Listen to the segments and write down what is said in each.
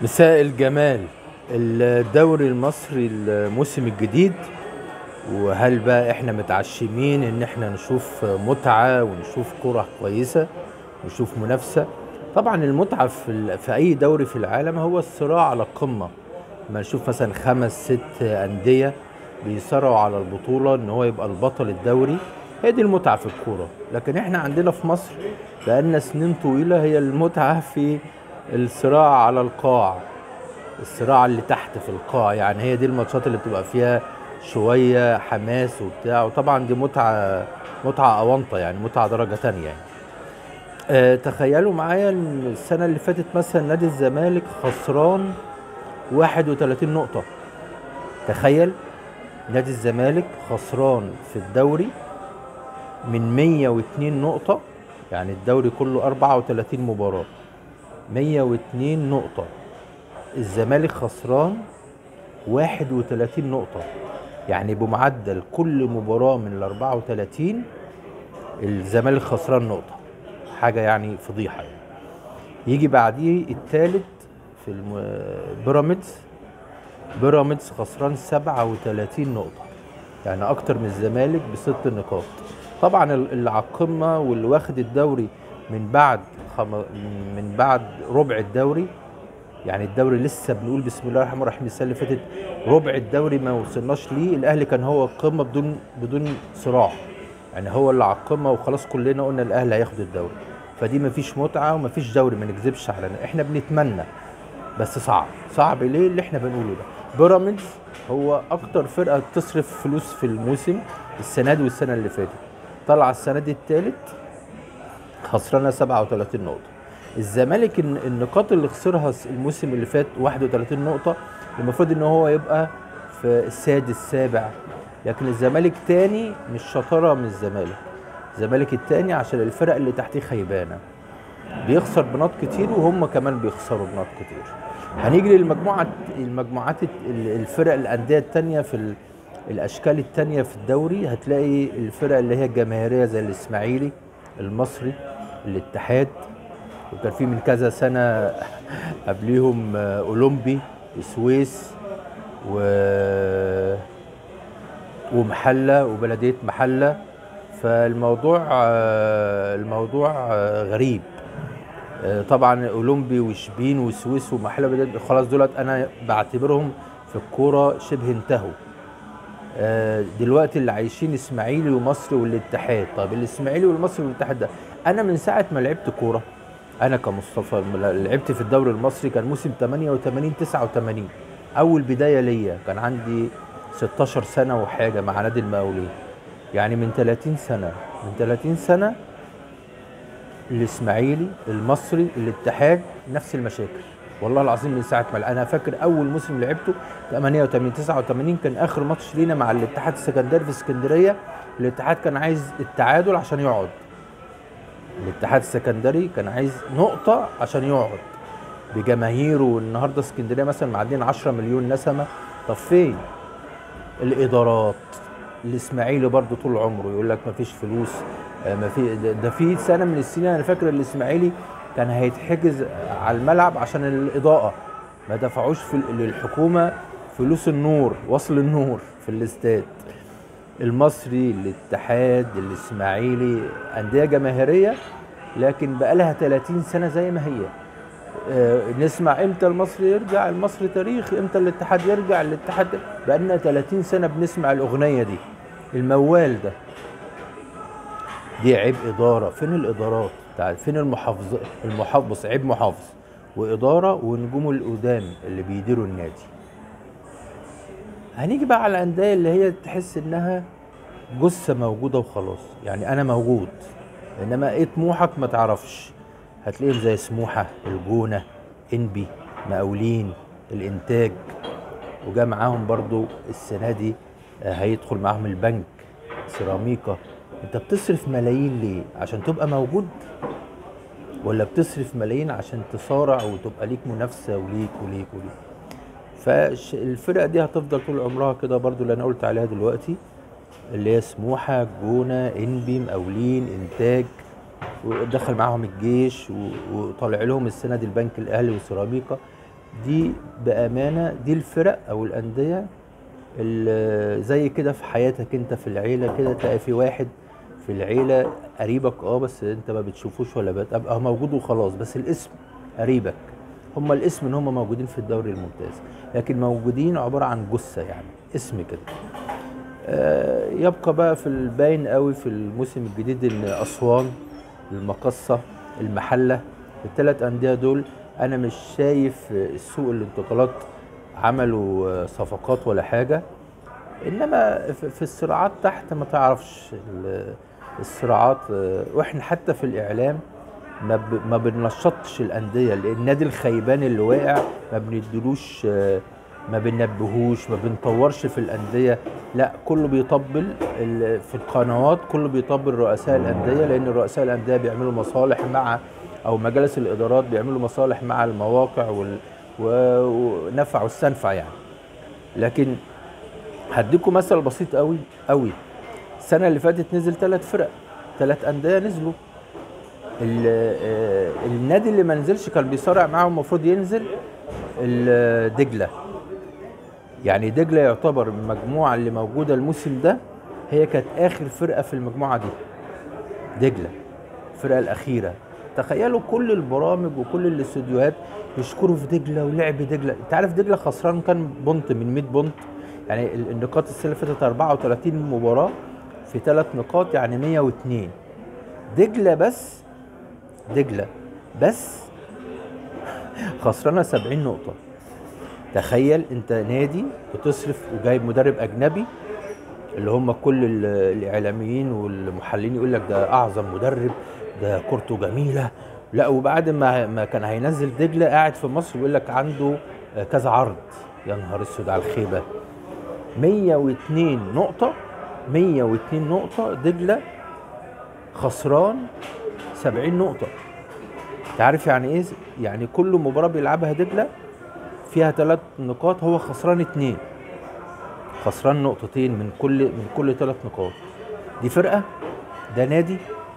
مساء الجمال الدوري المصري الموسم الجديد وهل بقى احنا متعشمين ان احنا نشوف متعة ونشوف كرة كويسة ونشوف منافسة طبعا المتعة في, ال- في اي دوري في العالم هو الصراع على القمة ما نشوف مثلا خمس ست اندية بيصارعوا على البطولة ان هو يبقى البطل الدوري هي دي المتعة في الكورة لكن احنا عندنا في مصر بقالنا سنين طويلة هي المتعة في الصراع على القاع الصراع اللي تحت في القاع يعني هي دي الماتشات اللي بتبقى فيها شوية حماس وبتاع وطبعا دي متعة متعة أونطة يعني متعة درجة تانية يعني. أه تخيلوا معايا ان السنة اللي فاتت مثلا نادي الزمالك خسران 31 نقطة تخيل نادي الزمالك خسران في الدوري من 102 نقطة يعني الدوري كله 34 مباراة 102 نقطة الزمالك خسران 31 نقطة يعني بمعدل كل مباراة من ال 34 الزمالك خسران نقطة حاجة يعني فضيحة يعني. يجي بعديه الثالث في الم... بيراميدز بيراميدز خسران 37 نقطة يعني أكتر من الزمالك بست نقاط طبعا ال- اللي على القمة واللي واخد الدوري من بعد خم... من بعد ربع الدوري يعني الدوري لسه بنقول بسم الله الرحمن الرحيم السنه اللي فاتت ربع الدوري ما وصلناش ليه الاهلي كان هو القمه بدون بدون صراع يعني هو اللي على القمه وخلاص كلنا قلنا الاهلي هياخد الدوري فدي مفيش متعه ومفيش دوري ما نكذبش على احنا بنتمنى بس صعب صعب ليه اللي احنا بنقوله ده بيراميدز هو اكتر فرقه بتصرف فلوس في الموسم السنه دي والسنه اللي فاتت طلع السنه دي الثالث خسرانه 37 نقطه الزمالك الن- النقاط اللي خسرها س- الموسم اللي فات 31 نقطه المفروض ان هو يبقى في السادس السابع لكن الزمالك تاني مش شطاره من الزمالك الزمالك التاني عشان الفرق اللي تحتيه خيبانه بيخسر بنقط كتير وهم كمان بيخسروا بنقط كتير هنيجي للمجموعه المجموعات الت- ال- الفرق الانديه التانيه في ال- الاشكال التانيه في الدوري هتلاقي الفرق اللي هي الجماهيريه زي الاسماعيلي المصري الاتحاد وكان في من كذا سنه قبليهم آه، اولمبي السويس و ومحله وبلديه محله فالموضوع آه، الموضوع آه، غريب آه، طبعا اولمبي وشبين وسويس ومحله بدأت- خلاص دولت انا بعتبرهم في الكوره شبه انتهوا آه، دلوقتي اللي عايشين اسماعيلي ومصري والاتحاد طب الاسماعيلي والمصري والاتحاد ده انا من ساعه ما لعبت كوره انا كمصطفى لعبت في الدوري المصري كان موسم 88 89 اول بدايه ليا كان عندي 16 سنه وحاجه مع نادي المقاولين يعني من 30 سنه من 30 سنه الاسماعيلي المصري الاتحاد نفس المشاكل والله العظيم من ساعه ما انا فاكر اول موسم لعبته 88 89 كان اخر ماتش لينا مع الاتحاد السكندري في اسكندريه الاتحاد كان عايز التعادل عشان يقعد الاتحاد السكندري كان عايز نقطه عشان يقعد بجماهيره والنهارده اسكندريه مثلا معدين 10 مليون نسمه طب فين الادارات الاسماعيلي برضو طول عمره يقول لك مفيش فلوس آه، ما في ده- ده في سنه من السنين انا فاكر الاسماعيلي كان هيتحجز على الملعب عشان الاضاءه ما دفعوش في للحكومه فلوس النور وصل النور في الاستاد المصري الاتحاد الاسماعيلي انديه جماهيريه لكن بقالها 30 سنه زي ما هي آه، نسمع امتى المصري يرجع المصري تاريخ امتى الاتحاد يرجع الاتحاد بقالنا 30 سنه بنسمع الاغنيه دي الموال ده دي عيب اداره فين الادارات بتاع فين المحافظ المحافظ عيب محافظ واداره ونجوم القدام اللي بيديروا النادي هنيجي بقى على الانديه اللي هي تحس انها جثه موجوده وخلاص يعني انا موجود انما ايه طموحك ما تعرفش هتلاقيهم زي سموحه الجونه انبي مقاولين الانتاج وجا معاهم برضو السنه دي آه، هيدخل معاهم البنك سيراميكا انت بتصرف ملايين ليه عشان تبقى موجود ولا بتصرف ملايين عشان تصارع وتبقى ليك منافسه وليك وليك وليك فالفرقه دي هتفضل طول عمرها كده برضو اللي انا قلت عليها دلوقتي اللي هي سموحه جونه انبي مقاولين انتاج ودخل معاهم الجيش و- وطالع لهم السنه دي البنك الاهلي وسيراميكا دي بامانه دي الفرق او الانديه اللي زي كده في حياتك انت في العيله كده تلاقي في واحد في العيله قريبك اه بس انت ما بتشوفوش ولا بتبقى موجود وخلاص بس الاسم قريبك هم الاسم ان هم موجودين في الدوري الممتاز لكن موجودين عباره عن جثه يعني اسم كده آه، يبقى بقى في الباين قوي في الموسم الجديد ان اسوان المقصه المحله الثلاث انديه دول انا مش شايف سوق الانتقالات عملوا آه، صفقات ولا حاجه انما في في الصراعات تحت ما تعرفش ال- الصراعات آه، واحنا حتى في الاعلام ما ب- ما بننشطش الانديه لان النادي الخيبان اللي واقع ما بندلوش آه، ما بننبهوش ما بنطورش في الانديه لا كله بيطبل ال- في القنوات كله بيطبل رؤساء الانديه لان رؤساء الانديه بيعملوا مصالح مع او مجالس الادارات بيعملوا مصالح مع المواقع وال و- ونفع واستنفع يعني لكن هديكم مثل بسيط قوي قوي السنه اللي فاتت نزل ثلاث فرق ثلاث انديه نزلوا ال- آه، النادي اللي ما نزلش كان بيصارع معاهم المفروض ينزل ال- دجله يعني دجله يعتبر المجموعه اللي موجوده الموسم ده هي كانت اخر فرقه في المجموعه دي دجله الفرقه الاخيره تخيلوا كل البرامج وكل الاستوديوهات يشكروا في دجله ولعب دجله انت عارف دجله خسران كان بونت من 100 بونت يعني ال- النقاط السنه اللي فاتت 34 مباراه في ثلاث نقاط يعني 102 دجله بس دجله بس خسرانه 70 نقطه تخيل انت نادي بتصرف وجايب مدرب اجنبي اللي هم كل ال- الاعلاميين والمحللين يقول لك ده اعظم مدرب ده كورته جميله لا وبعد ما ما كان هينزل دجله قاعد في مصر يقول لك عنده آه، كذا عرض يا نهار اسود على الخيبه 102 نقطه 102 نقطه دجله خسران 70 نقطه انت عارف يعني ايه يعني كل مباراه بيلعبها دجله فيها ثلاث نقاط هو خسران اتنين خسران نقطتين من كل من كل ثلاث نقاط دي فرقه ده نادي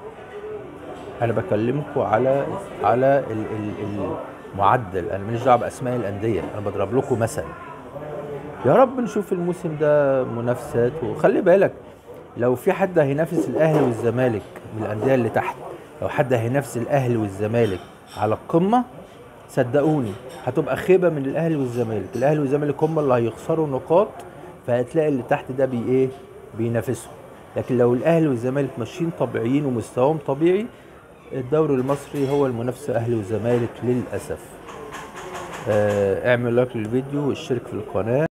انا بكلمكم على على ال- ال- المعدل انا ماليش دعوه باسماء الانديه انا بضرب لكم مثل يا رب نشوف الموسم ده منافسات وخلي بالك لو في حد هينافس الاهلي والزمالك من الانديه اللي تحت لو حد هينافس الاهلي والزمالك على القمه صدقوني هتبقى خيبه من الاهلي والزمالك الاهلي والزمالك هم اللي هيخسروا نقاط فهتلاقي اللي تحت ده بي ايه بينافسهم لكن لو الاهلي والزمالك ماشيين طبيعيين ومستواهم طبيعي الدوري المصري هو المنافسه اهلي وزمالك للاسف آه، اعمل لايك للفيديو واشترك في القناه